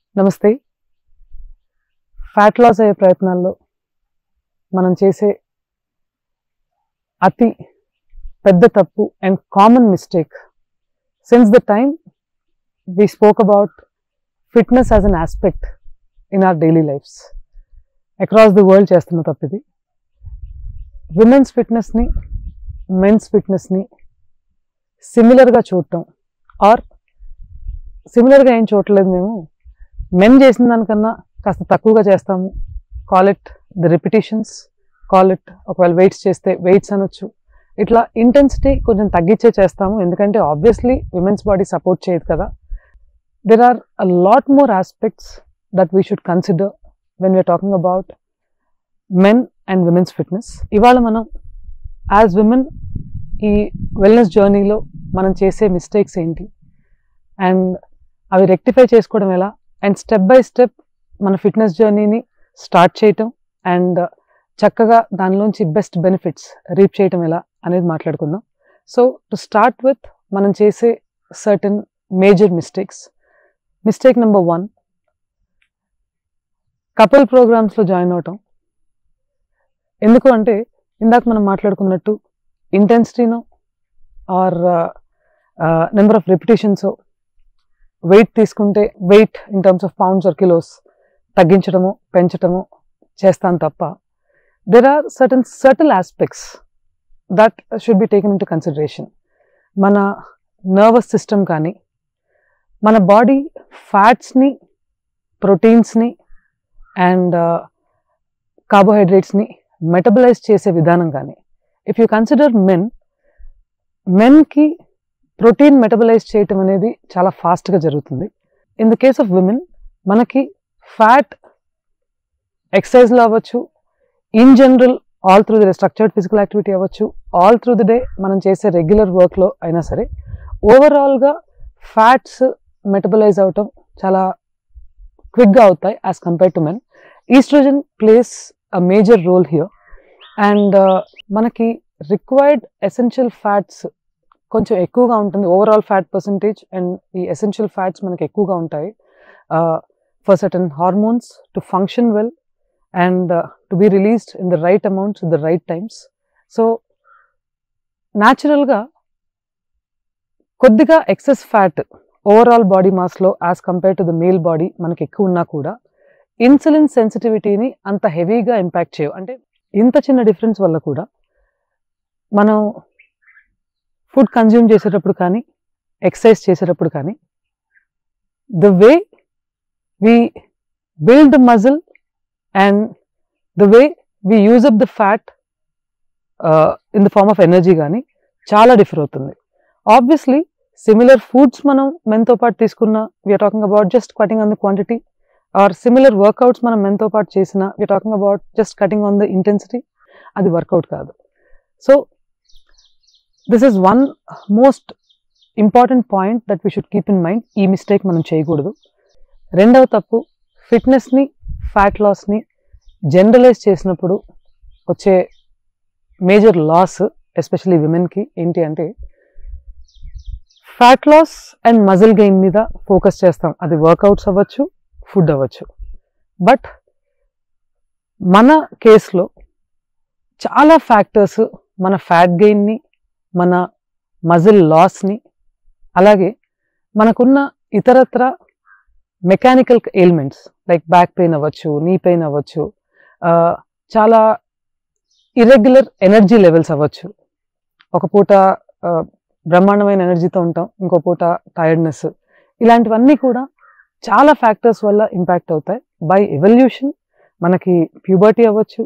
నమస్తే fat loss అయ్యే ప్రయత్నాల్లో మనం చేసే అతి పెద్ద తప్పు and common mistake since the time we spoke about fitness as an aspect in our daily lives across the world చేస్తున్న తప్పు ఇది విమెన్స్ ఫిట్నెస్ని మెన్స్ ఫిట్నెస్ని సిమిలర్గా చూడటం ఆర్ సిమిలర్గా ఏం చూడట్లేదు మేము మెన్ చేసిన దానికన్నా కాస్త తక్కువగా చేస్తాము call it the repetitions call it ఒకవేళ వెయిట్స్ చేస్తే వెయిట్స్ అనొచ్చు ఇట్లా ఇంటెన్సిటీ కొంచెం తగ్గించే చేస్తాము ఎందుకంటే ఆబ్వియస్లీ విమెన్స్ బాడీ సపోర్ట్ చేయదు కదా there are a lot more aspects that we should consider when we're talking about men and women's fitness ఇవాళ మనం యాజ్ విమెన్ ఈ వెల్నెస్ జర్నీలో మనం చేసే మిస్టేక్స్ ఏంటి అండ్ అవి రెక్టిఫై చేసుకోవడం ఎలా అండ్ స్టెప్ బై స్టెప్ మన ఫిట్నెస్ జర్నీని స్టార్ట్ చేయటం అండ్ చక్కగా దానిలోంచి బెస్ట్ బెనిఫిట్స్ రీప్ చేయటం ఎలా అనేది మాట్లాడుకుందాం సో టు స్టార్ట్ విత్ మనం చేసే certain major mistakes mistake number one couple ప్రోగ్రామ్స్లో జాయిన్ అవటం ఎందుకు అంటే ఇందాక మనం మాట్లాడుకున్నట్టు ఇంటెన్సిటీనో or number of repetitions weight తీసుకుంటే weight in terms of pounds or kilos తగ్గించడము పెంచడము చేస్తాను తప్ప there are certain subtle aspects that should be taken in to consideration మన నర్వస్ సిస్టమ్ కానీ మన బాడీ ఫ్యాట్స్ని ప్రోటీన్స్ని అండ్ కార్బోహైడ్రేట్స్ని మెటబలైజ్ చేసే విధానం కానీ ఇఫ్ యూ కన్సిడర్ మెన్ మెన్కి ప్రోటీన్ మెటబలైజ్ చేయటం అనేది చాలా ఫాస్ట్గా జరుగుతుంది in the case of women మనకి ఫ్యాట్ ఎక్సర్సైజ్లో అవ్వచ్చు in general all through the day structured physical activity అవ్వచ్చు ఆల్ త్రూ ది డే మనం చేసే రెగ్యులర్ వర్క్లో అయినా సరే ఓవరాల్గా ఫ్యాట్స్ మెటబలైజ్ అవటం చాలా క్విక్గా అవుతాయి as compare to men oestrogen plays a major role here and మనకి రిక్వైర్డ్ ఎసెన్షియల్ ఫ్యాట్స్ కొంచెం ఎక్కువగా ఉంటుంది ఓవరాల్ ఫ్యాట్ పర్సంటేజ్ అండ్ ఈ ఎసెన్షియల్ ఫ్యాట్స్ మనకి ఎక్కువగా ఉంటాయి for certain hormones to function well and to be released in the right amounts the right times so న్యాచురల్గా కొద్దిగా ఎక్సెస్ ఫ్యాట్ ఓవరాల్ బాడీ మాస్లో as compare to the male body మనకి ఎక్కువ ఉన్నా కూడా ఇన్సులిన్ సెన్సిటివిటీని అంత హెవీగా ఇంపాక్ట్ చేయవు అంటే ఇంత చిన్న డిఫరెన్స్ వల్ల కూడా మనం ఫుడ్ కన్జ్యూమ్ చేసేటప్పుడు కానీ ఎక్సర్సైజ్ చేసేటప్పుడు కానీ the way we build the muscle and the way we use up the fat in the form of energy కానీ చాలా డిఫర్ అవుతుంది ఆబ్వియస్లీ సిమిలర్ ఫుడ్స్ మనం మెన్తో పాటు తీసుకున్న we're talking about just cutting on the quantity or similar workouts మనం మెన్తో పాటు చేసిన we're talking about just cutting on the intensity అది వర్కౌట్ కాదు so this is one most important point that we should keep in mind ఈ mistake మనం చేయకూడదు రెండవ తప్పు ఫిట్నెస్ని ఫ్యాట్ లాస్ని జనరలైజ్ చేసినప్పుడు వచ్చే మేజర్ లాస్ ఎస్పెషలీ విమెన్కి ఏంటి అంటే fat loss and muscle gain మీద ఫోకస్ చేస్తాం అది వర్కౌట్స్ అవ్వచ్చు ఫుడ్ అవ్వచ్చు బట్ మన కేసులో చాలా ఫ్యాక్టర్స్ మన ఫ్యాట్ గెయిన్ని మన మజిల్ లాస్ని అలాగే మనకున్న ఇతరత్ర mechanical ailments like back pain అవ్వచ్చు నీ పెయిన్ అవ్వచ్చు చాలా ఇర్రెగ్యులర్ ఎనర్జీ లెవెల్స్ అవ్వచ్చు ఒక పూట బ్రహ్మాండమైన ఎనర్జీతో ఉంటాం ఇంకో పూట టైర్డ్నెస్ ఇలాంటివన్నీ కూడా చాలా ఫ్యాక్టర్స్ వల్ల ఇంపాక్ట్ అవుతాయి బై ఎవల్యూషన్ మనకి ప్యూబర్టీ అవ్వచ్చు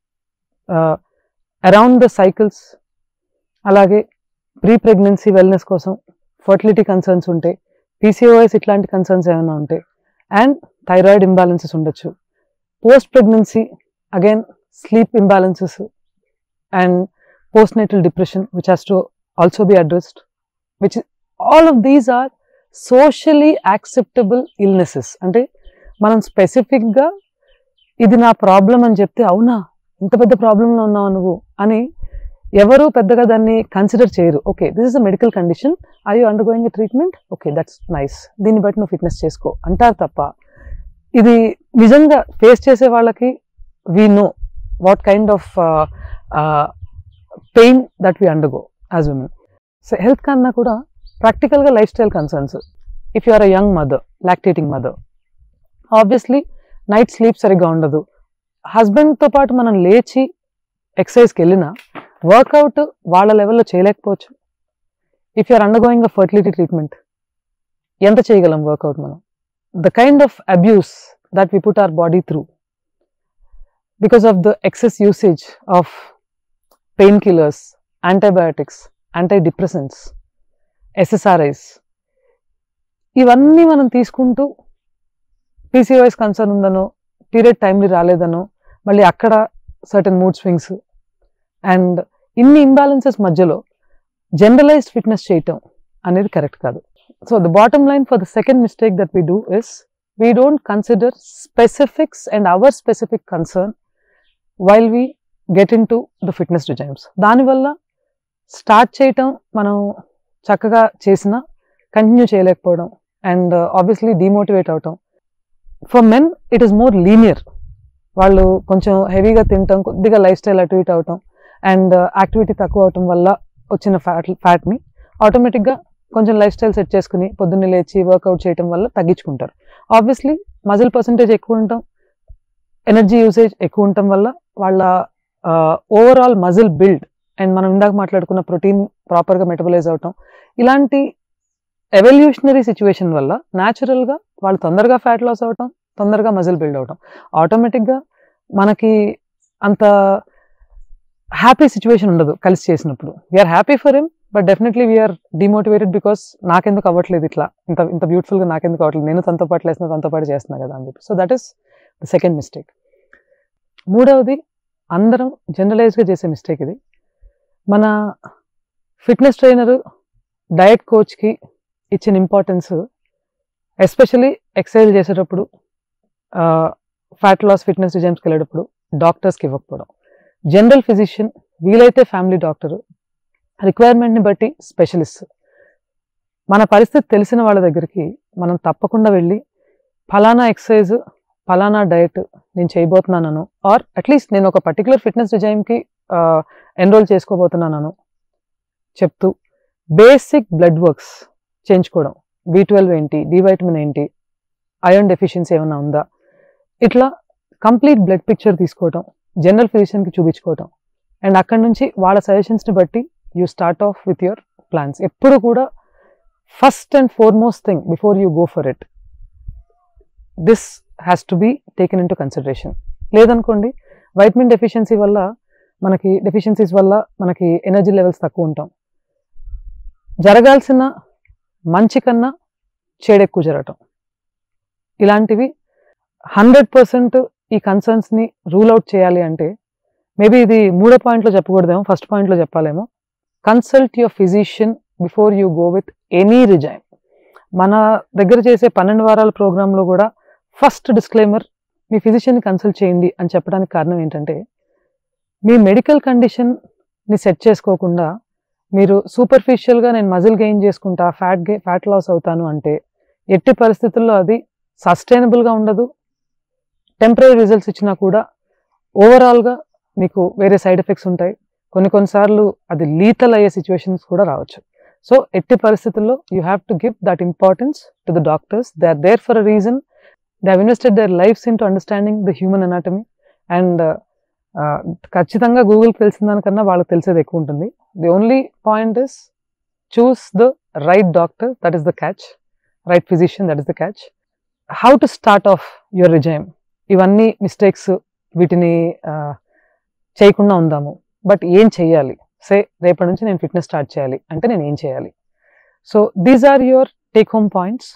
అరౌండ్ ద సైకిల్స్ అలాగే ప్రీ ప్రెగ్నెన్సీ వెల్నెస్ కోసం ఫర్టిలిటీ కన్సర్న్స్ ఉంటే పీసీఓఎస్ ఇట్లాంటి కన్సర్న్స్ ఏమైనా ఉంటే అండ్ థైరాయిడ్ ఇంబ్యాలెన్సెస్ ఉండొచ్చు post pregnancy again sleep imbalances and post natal depression which has to also be addressed which all of these are socially acceptable illnesses అంటే మనం స్పెసిఫిక్గా ఇది నా ప్రాబ్లం అని చెప్తే అవునా ఇంత పెద్ద ప్రాబ్లంలో ఉన్నావు నువ్వు అని ఎవరు పెద్దగా దాన్ని కన్సిడర్ చేయరు okay this is a medical condition I you undergoing treatment okay that's nice దీన్ని బట్టి నువ్వు ఫిట్నెస్ చేసుకో అంటారు తప్ప ఇది నిజంగా ఫేస్ చేసే వాళ్ళకి we know what kind of pain that we undergo as women so health కన్నా కూడా ప్రాక్టికల్గా lifestyle concerns if you are a young mother lactating mother obviously night sleep సరిగ్గా ఉండదు హస్బెండ్తో పాటు మనం లేచి ఎక్సర్సైజ్కి వెళ్ళినా వర్కౌట్ వాళ్ళ లెవెల్లో చేయలేకపోవచ్చు if you are undergoing a fertility treatment ఎంత చేయగలం వర్కౌట్ మనం the kind of abuse that we put our body through because of the excess usage of painkillers antibiotics antidepressants SSRIs ఇవన్నీ మనం తీసుకుంటూ PCOS concern ఉందనో period timely రాలేదనో మళ్ళీ అక్కడ సర్టన్ మూడ్ స్వింగ్స్ అండ్ ఇన్ని imbalances మధ్యలో generalised fitness చేయటం అనేది కరెక్ట్ కాదు so the bottom line for the second mistake that we do is we don't consider specifics and our specific concern while we get in to the fitness designs దానివల్ల start చేయటం మనం చక్కగా చేసినా continue చేయలేకపోవడం and obviously demotivate అవటం for men it is more linear వాళ్ళు కొంచెం హెవీగా తినటం కొద్దిగా లైఫ్ స్టైల్ అటు ఇటు అవటం అండ్ యాక్టివిటీ తక్కువ అవటం వల్ల వచ్చిన ఫ్యాట్ ఫ్యాట్ని ఆటోమేటిక్గా కొంచెం లైఫ్ స్టైల్ సెట్ చేసుకుని పొద్దున్నే లేచి వర్కౌట్ చేయటం వల్ల తగ్గించుకుంటారు ఆబ్వియస్లీ మజిల్ పర్సంటేజ్ ఎక్కువ ఉండటం ఎనర్జీ యూసేజ్ ఎక్కువ ఉండటం వల్ల వాళ్ళ ఓవరాల్ మజిల్ బిల్డ్ అండ్ మనం ఇందాక మాట్లాడుకున్న ప్రోటీన్ ప్రాపర్గా మెటబలైజ్ అవటం ఇలాంటి ఎవల్యూషనరీ సిచ్యువేషన్ వల్ల న్యాచురల్గా వాళ్ళు తొందరగా ఫ్యాట్ లాస్ అవటం తొందరగా మజిల్ బిల్డ్ అవటం ఆటోమేటిక్గా మనకి అంత హ్యాపీ సిచ్యువేషన్ ఉండదు కలిసి చేసినప్పుడు we're happy for him but definitely we're demotivated because నాకెందుకు అవ్వట్లేదు ఇట్లా ఇంత ఇంత బ్యూటిఫుల్గా నాకెందుకు అవ్వట్లేదు నేను తనతో పాటు లేసిన తనతో పాటు చేస్తున్నా కదా అని చెప్పి so that is the second mistake మూడవది అందరం జనరలైజ్గా చేసే మిస్టేక్ ఇది మన ఫిట్నెస్ ట్రైనరు డయట్ కోచ్కి ఇచ్చిన ఇంపార్టెన్స్ ఎస్పెషలీ ఎక్సర్సైజ్ చేసేటప్పుడు ఫ్యాట్ లాస్ ఫిట్నెస్ డిజైన్స్కి వెళ్ళేటప్పుడు డాక్టర్స్కి ఇవ్వకపోవడం జనరల్ ఫిజిషియన్ వీలైతే ఫ్యామిలీ డాక్టర్ రిక్వైర్మెంట్ని బట్టి స్పెషలిస్ట్ మన పరిస్థితి తెలిసిన వాళ్ళ దగ్గరికి మనం తప్పకుండా వెళ్ళి ఫలానా ఎక్సర్సైజ్ ఫలానా డయట్ నేను చేయబోతున్నాను ఆర్ అట్లీస్ట్ నేను ఒక పర్టికులర్ ఫిట్నెస్ డిజైన్కి ఎన్రోల్ చేసుకోబోతున్నాను చెప్తూ బేసిక్ బ్లడ్ వర్క్స్ చేయించుకోవడం బి ట్వెల్వ్ ఏంటి డి వైటమిన్ ఏంటి ఐరన్ డెఫిషియన్సీ ఏమైనా ఉందా ఇట్లా కంప్లీట్ బ్లడ్ పిక్చర్ తీసుకోవడం జనరల్ ఫిజిషియన్కి చూపించుకోవడం అండ్ అక్కడ నుంచి వాళ్ళ సజెషన్స్ని బట్టి you start off with your plans ఎప్పుడు కూడా first and foremost thing before you go for it this has to be taken in to consideration లేదనుకోండి వైటమిన్ డెఫిషియన్సీ వల్ల మనకి డెఫిషియన్సీస్ వల్ల మనకి ఎనర్జీ లెవెల్స్ తక్కువ ఉంటాం జరగాల్సిన మంచి కన్నా చెడు ఎక్కువ జరగటం ఇలాంటివి హండ్రెడ్ పర్సెంట్ ఈ కన్సర్న్స్ని రూల్ అవుట్ చేయాలి అంటే మేబీ ఇది మూడో పాయింట్లో చెప్పకూడదేమో ఫస్ట్ పాయింట్లో చెప్పాలేమో consult your physician before you go with any regime మన దగ్గర చేసే పన్నెండు వారాల ప్రోగ్రాంలో కూడా ఫస్ట్ డిస్క్లైమర్ మీ ఫిజిషియన్ని కన్సల్ట్ చేయండి అని చెప్పడానికి కారణం ఏంటంటే మీ మెడికల్ కండిషన్ని సెట్ చేసుకోకుండా మీరు సూపర్ఫిషియల్గా నేను మజిల్ గెయిన్ చేసుకుంటా ఫ్యాట్ గే ఫ్యాట్ లాస్ అవుతాను అంటే ఎట్టి పరిస్థితుల్లో అది సస్టైనబుల్గా ఉండదు టెంపరీ రిజల్ట్స్ ఇచ్చినా కూడా ఓవరాల్గా మీకు వేరే సైడ్ ఎఫెక్ట్స్ ఉంటాయి కొన్ని కొన్నిసార్లు అది లీతల్ అయ్యే సిచ్యువేషన్స్ కూడా రావచ్చు సో ఎట్టి పరిస్థితుల్లో you have to give that importance to the doctors they are there for a reason they have invested their lives in to understanding the human anatomy and ఖచ్చితంగా గూగుల్కి తెలిసిన దానికన్నా వాళ్ళకి తెలిసేది ఎక్కువ ఉంటుంది the only point is choose the right doctor that is the catch right physician that is the catch how to start off your regime ఇవన్నీ mistakes వీటిని చేయకుండా ఉందాము బట్ ఏం చెయ్యాలి సే రేపటి నుంచి నేను ఫిట్నెస్ స్టార్ట్ చేయాలి అంటే నేను ఏం చేయాలి so these are your take home points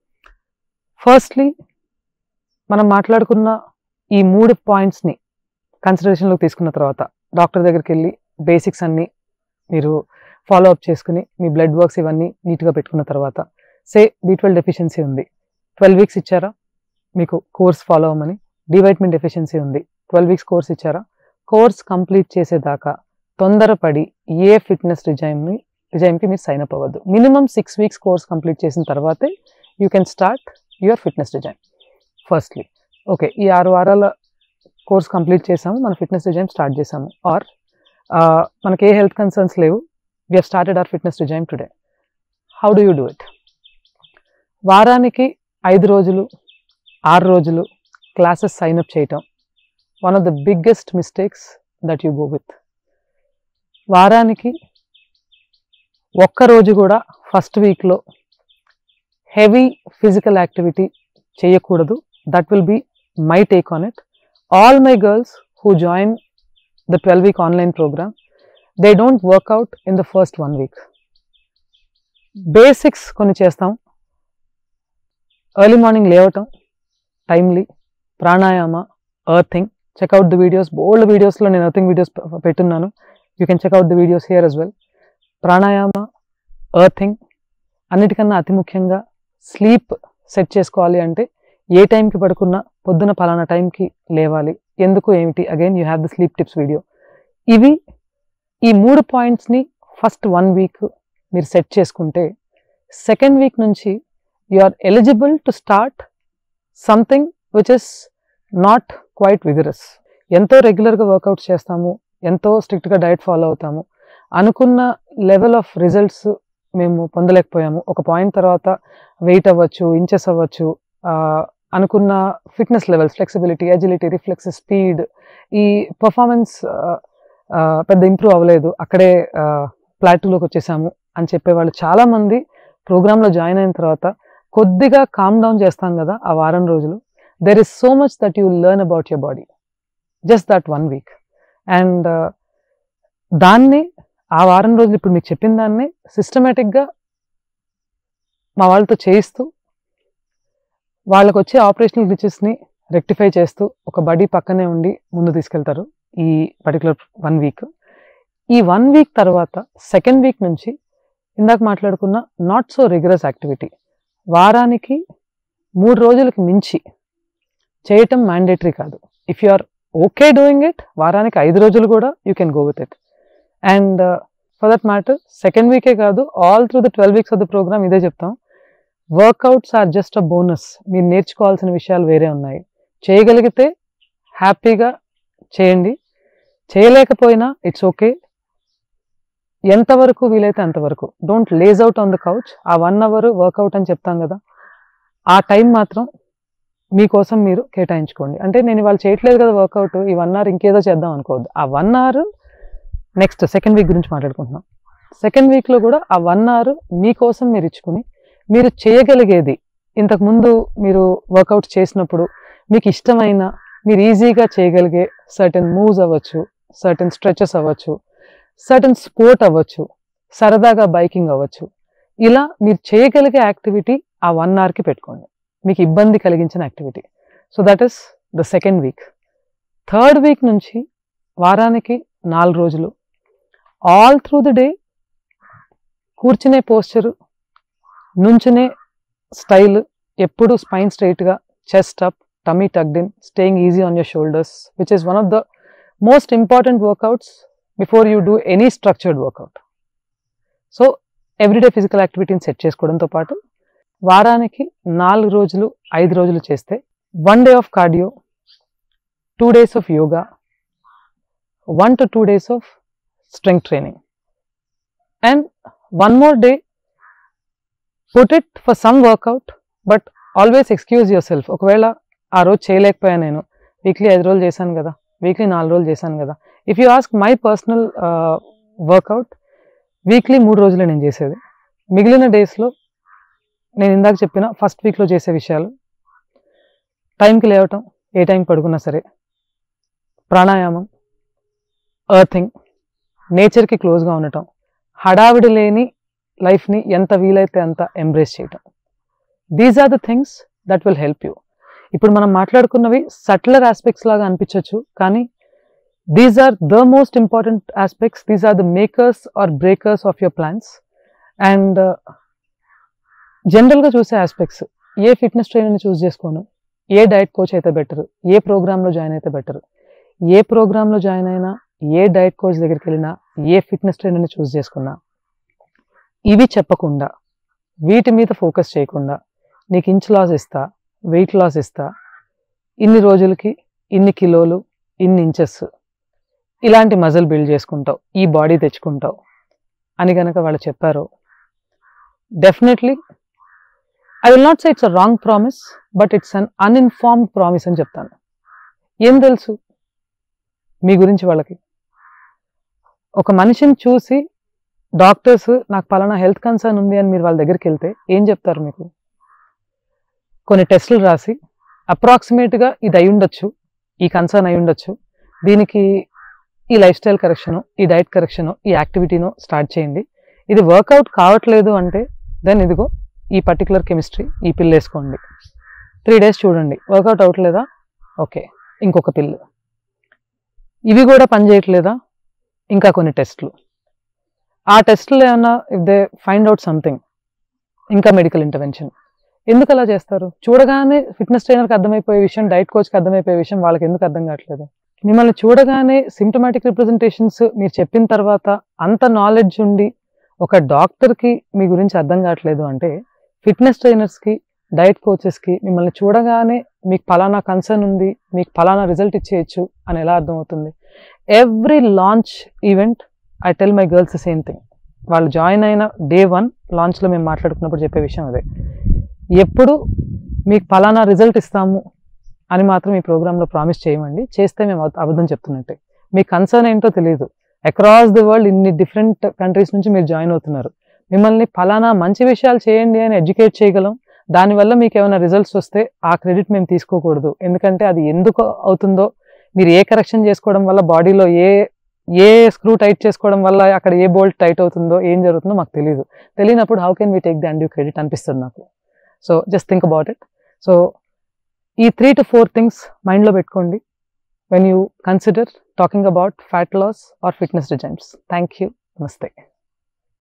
firstly మనం మాట్లాడుకున్న ఈ మూడు పాయింట్స్ని కన్సిడరేషన్లోకి తీసుకున్న తర్వాత డాక్టర్ దగ్గరికి వెళ్ళి బేసిక్స్ అన్నీ మీరు ఫాలో అప్ చేసుకుని మీ బ్లడ్ వర్క్స్ ఇవన్నీ నీట్గా పెట్టుకున్న తర్వాత సే బీ ట్వెల్వ్ డెఫిషియన్సీ ఉంది ట్వెల్వ్ వీక్స్ ఇచ్చారా మీకు కోర్స్ ఫాలో అవ్వమని డి వైటమిన్ డెఫిషియన్సీ ఉంది ట్వెల్వ్ వీక్స్ కోర్స్ ఇచ్చారా కోర్స్ కంప్లీట్ చేసేదాకా తొందరపడి ఏ ఫిట్నెస్ రిజైమ్ని రిజైమ్కి మీరు సైన్ అప్ అవ్వద్దు minimum six weeks course complete చేసిన తర్వాతే you can start your fitness regime firstly okay ఈ ఆరు వారాల కోర్స్ కంప్లీట్ చేసాము మన ఫిట్నెస్ డిజైన్ స్టార్ట్ చేసాము ఆర్ మనకి ఏ హెల్త్ కన్సర్న్స్ లేవు we have started our fitness design today how do you do it వారానికి ఐదు రోజులు ఆరు రోజులు క్లాసెస్ సైన్ అప్ చేయటం one of the biggest mistakes that you go with వారానికి ఒక్క రోజు కూడా ఫస్ట్ వీక్లో హెవీ ఫిజికల్ యాక్టివిటీ చేయకూడదు that will be my take on it all my girls who join the twelve week online programme they don't workout in the first one week basics కొన్ని చేస్తాం early morning లేవటం timely pranayama earthing check out the videos old వీడియోస్లో నేను earthing videos పెట్టున్నాను you can check out the videos here as well pranayama earthing అన్నిటికన్నా అతి ముఖ్యంగా sleep set చేసుకోవాలి అంటే ఏ టైంకి పడుకున్నా పొద్దున పలానా టైంకి లేవాలి ఎందుకు ఏమిటి again you have the sleep tips video ఇవి ఈ మూడు పాయింట్స్ని ఫస్ట్ వన్ వీక్ మీరు సెట్ చేసుకుంటే సెకండ్ వీక్ నుంచి you are eligible to start something which is not quite vigorous ఎంతో రెగ్యులర్గా వర్కౌట్స్ చేస్తాము ఎంతో స్ట్రిక్ట్గా డైట్ ఫాలో అవుతాము అనుకున్న లెవెల్ ఆఫ్ రిజల్ట్స్ మేము పొందలేకపోయాము ఒక పాయింట్ తర్వాత వెయిట్ అవ్వచ్చు ఇంచెస్ అవ్వచ్చు ఆ, అనుకున్న fitness levels flexibility agility reflexes speed ఈ పర్ఫార్మెన్స్ పెద్ద ఇంప్రూవ్ అవ్వలేదు అక్కడే ప్లాటూలోకి వచ్చేసాము అని చెప్పేవాళ్ళు చాలామంది ప్రోగ్రాంలో జాయిన్ అయిన తర్వాత కొద్దిగా కామ్ డౌన్ చేస్తాం కదా ఆ వారం రోజులు there is so much that you learn about your body just that one week and దాన్ని ఆ వారం రోజులు ఇప్పుడు మీకు చెప్పిన దాన్ని సిస్టమేటిక్గా మా వాళ్ళతో చేయిస్తూ వాళ్ళకు వచ్చే ఆపరేషనల్ గ్లిచెస్ని రెక్టిఫై చేస్తూ ఒక బడీ పక్కనే ఉండి ముందు తీసుకెళ్తారు ఈ పర్టికులర్ వన్ వీక్ ఈ వన్ వీక్ తర్వాత సెకండ్ వీక్ నుంచి ఇందాక మాట్లాడుకున్న నాట్ సో రిగరస్ యాక్టివిటీ వారానికి మూడు రోజులకి మించి చేయటం మ్యాండేటరీ కాదు if you are okay doing it వారానికి ఐదు రోజులు కూడా you can go with it and for that matter second వీకే కాదు all through the twelve weeks of the programme ఇదే చెప్తాం workouts are just a bonus మీరు నేర్చుకోవాల్సిన విషయాలు వేరే ఉన్నాయి చేయగలిగితే హ్యాపీగా చేయండి చేయలేకపోయినా ఇట్స్ ఓకే ఎంతవరకు వీలైతే అంతవరకు don't laze out on the couch ఆ వన్ అవర్ వర్కౌట్ అని చెప్తాం కదా ఆ టైం మాత్రం మీకోసం మీరు కేటాయించుకోండి అంటే నేను ఇవాళ చేయట్లేదు కదా వర్కౌట్ ఈ వన్ అవర్ ఇంకేదో చేద్దాం అనుకోవద్దు ఆ one hour next second week గురించి మాట్లాడుకుంటున్నాం సెకండ్ వీక్లో కూడా ఆ వన్ అవర్ మీకోసం మీరు ఇచ్చుకుని మీరు చేయగలిగేది ఇంతకుముందు మీరు వర్కౌట్ చేసినప్పుడు మీకు ఇష్టమైన మీరు ఈజీగా చేయగలిగే సర్టన్ మూవ్స్ అవ్వచ్చు సర్టన్ స్ట్రెచెస్ అవ్వచ్చు సర్టన్ స్పోర్ట్ అవ్వచ్చు సరదాగా బైకింగ్ అవ్వచ్చు ఇలా మీరు చేయగలిగే యాక్టివిటీ ఆ వన్ అవర్కి పెట్టుకోండి మీకు ఇబ్బంది కలిగించిన activity so that is the second week third week నుంచి వారానికి నాలుగు రోజులు ఆల్ త్రూ ద డే కూర్చునే పోస్చరు నుంచునే స్టైల్ ఎప్పుడు స్పైన్ స్ట్రైట్గా chest up tummy tucked in staying easy on your shoulders which is one of the most important workouts before you do any structured workout so everyday physical యాక్టివిటీని set చేసుకోవడంతో పాటు వారానికి నాలుగు రోజులు ఐదు రోజులు చేస్తే one day of cardio two days of yoga one to two days of strength training and one more day put it for some workout but always excuse yourself ఒకవేళ ఆ రోజు చేయలేకపోయా నేను వీక్లీ ఐదు రోజులు చేశాను కదా వీక్లీ నాలుగు రోజులు చేశాను కదా if you ask my personal workout weekly మూడు రోజులే నేను చేసేది మిగిలిన డేస్లో నేను ఇందాక చెప్పిన ఫస్ట్ వీక్లో చేసే విషయాలు టైంకి లేవటం ఏ టైంకి పడుకున్నా సరే ప్రాణాయామం ఎర్తింగ్ నేచర్కి క్లోజ్గా ఉండటం హడావిడి లేని లైఫ్ని ఎంత వీలైతే అంత ఎంబ్రేస్ చేయటం these are the things that will help you ఇప్పుడు మనం మాట్లాడుకున్నవి సట్లర్ ఆస్పెక్ట్స్ లాగా అనిపించవచ్చు కానీ these are the most important aspects these are the makers or breakers of your plans and జనరల్గా చూసే ఆస్పెక్ట్స్ ఏ ఫిట్నెస్ ట్రైనర్ని చూస్ చేసుకోను ఏ డైట్ కోచ్ అయితే బెటర్ ఏ ప్రోగ్రాంలో జాయిన్ అయితే బెటర్ ఏ ప్రోగ్రాంలో జాయిన్ అయినా ఏ డైట్ కోచ్ దగ్గరికి వెళ్ళినా ఏ ఫిట్నెస్ ట్రైనర్ని చూస్ చేసుకున్నా ఇవి చెప్పకుండా వీటి మీద ఫోకస్ చేయకుండా నీకు ఇంచ్ లాస్ ఇస్తా వెయిట్ లాస్ ఇస్తా ఇన్ని రోజులకి ఇన్ని కిలోలు ఇన్ని ఇంచెస్ ఇలాంటి మజిల్ బిల్డ్ చేసుకుంటావు ఈ బాడీ తెచ్చుకుంటావు అని కనుక వాళ్ళు చెప్పారు definitely I will not say it's a wrong promise but it's an uninformed promise అని చెప్తాను ఏం తెలుసు మీ గురించి వాళ్ళకి ఒక మనిషిని చూసి డాక్టర్స్ నాకు పలానా హెల్త్ కన్సర్న్ ఉంది అని మీరు వాళ్ళ దగ్గరికి వెళ్తే ఏం చెప్తారు మీకు కొన్ని టెస్టులు రాసి అప్రాక్సిమేట్గా ఇది అయి ఉండొచ్చు ఈ కన్సర్న్ అయి ఉండొచ్చు దీనికి ఈ లైఫ్ స్టైల్ కరెక్షను ఈ డైట్ కరెక్షను ఈ యాక్టివిటీను స్టార్ట్ చేయండి ఇది వర్కౌట్ కావట్లేదు అంటే దెన్ ఇదిగో ఈ పర్టికులర్ కెమిస్ట్రీ ఈ పిల్ వేసుకోండి త్రీ డేస్ చూడండి వర్కౌట్ అవ్వట్లేదా ఓకే ఇంకొక పిల్లు ఇవి కూడా పనిచేయట్లేదా ఇంకా కొన్ని టెస్ట్లు ఆ టెస్ట్లు ఏమన్నా if they find out something ఇంకా మెడికల్ ఇంటర్వెన్షన్ ఎందుకు అలా చేస్తారు చూడగానే ఫిట్నెస్ ట్రైనర్కి అర్థమైపోయే విషయం డైట్ కోచ్కి అర్థమైపోయే విషయం వాళ్ళకి ఎందుకు అర్థం కావట్లేదు మిమ్మల్ని చూడగానే సిమ్టమాటిక్ రిప్రజెంటేషన్స్ మీరు చెప్పిన తర్వాత అంత నాలెడ్జ్ ఉండి ఒక డాక్టర్కి మీ గురించి అర్థం కావట్లేదు అంటే ఫిట్నెస్ ట్రైనర్స్కి డైట్ కోచెస్కి మిమ్మల్ని చూడగానే మీకు పలానా కన్సర్న్ ఉంది మీకు పలానా రిజల్ట్ ఇచ్చేయచ్చు అని ఎలా అర్థమవుతుంది every launch event I tell my girls same thing వాళ్ళు జాయిన్ అయిన డే వన్ లాంచ్లో మేము మాట్లాడుకున్నప్పుడు చెప్పే విషయం అదే ఎప్పుడు మీకు పలానా రిజల్ట్ ఇస్తాము అని మాత్రం ఈ ప్రోగ్రాంలో ప్రామిస్ చేయమండి చేస్తే మేము అబద్ధ- అబద్ధం చెప్తున్నట్టే మీ కన్సర్న్ ఏంటో తెలియదు అక్రాస్ ది వరల్డ్ ఇన్ని డిఫరెంట్ కంట్రీస్ నుంచి మీరు జాయిన్ అవుతున్నారు మిమ్మల్ని ఫలానా మంచి విషయాలు చేయండి అని ఎడ్యుకేట్ చేయగలం దానివల్ల మీకు ఏమైనా రిజల్ట్స్ వస్తే ఆ క్రెడిట్ మేము తీసుకోకూడదు ఎందుకంటే అది ఎందుకు అవుతుందో మీరు ఏ కరెక్షన్ చేసుకోవడం వల్ల బాడీలో ఏ ఏ స్క్రూ టైట్ చేసుకోవడం వల్ల అక్కడ ఏ బోల్ట్ టైట్ అవుతుందో ఏం జరుగుతుందో మాకు తెలియదు తెలియనప్పుడు how can we take the undue credit అనిపిస్తుంది నాకు so just think about it so ఈ త్రీ టు ఫోర్ థింగ్స్ మైండ్లో పెట్టుకోండి when you consider talking about fat loss or fitness regimes thank you నమస్తే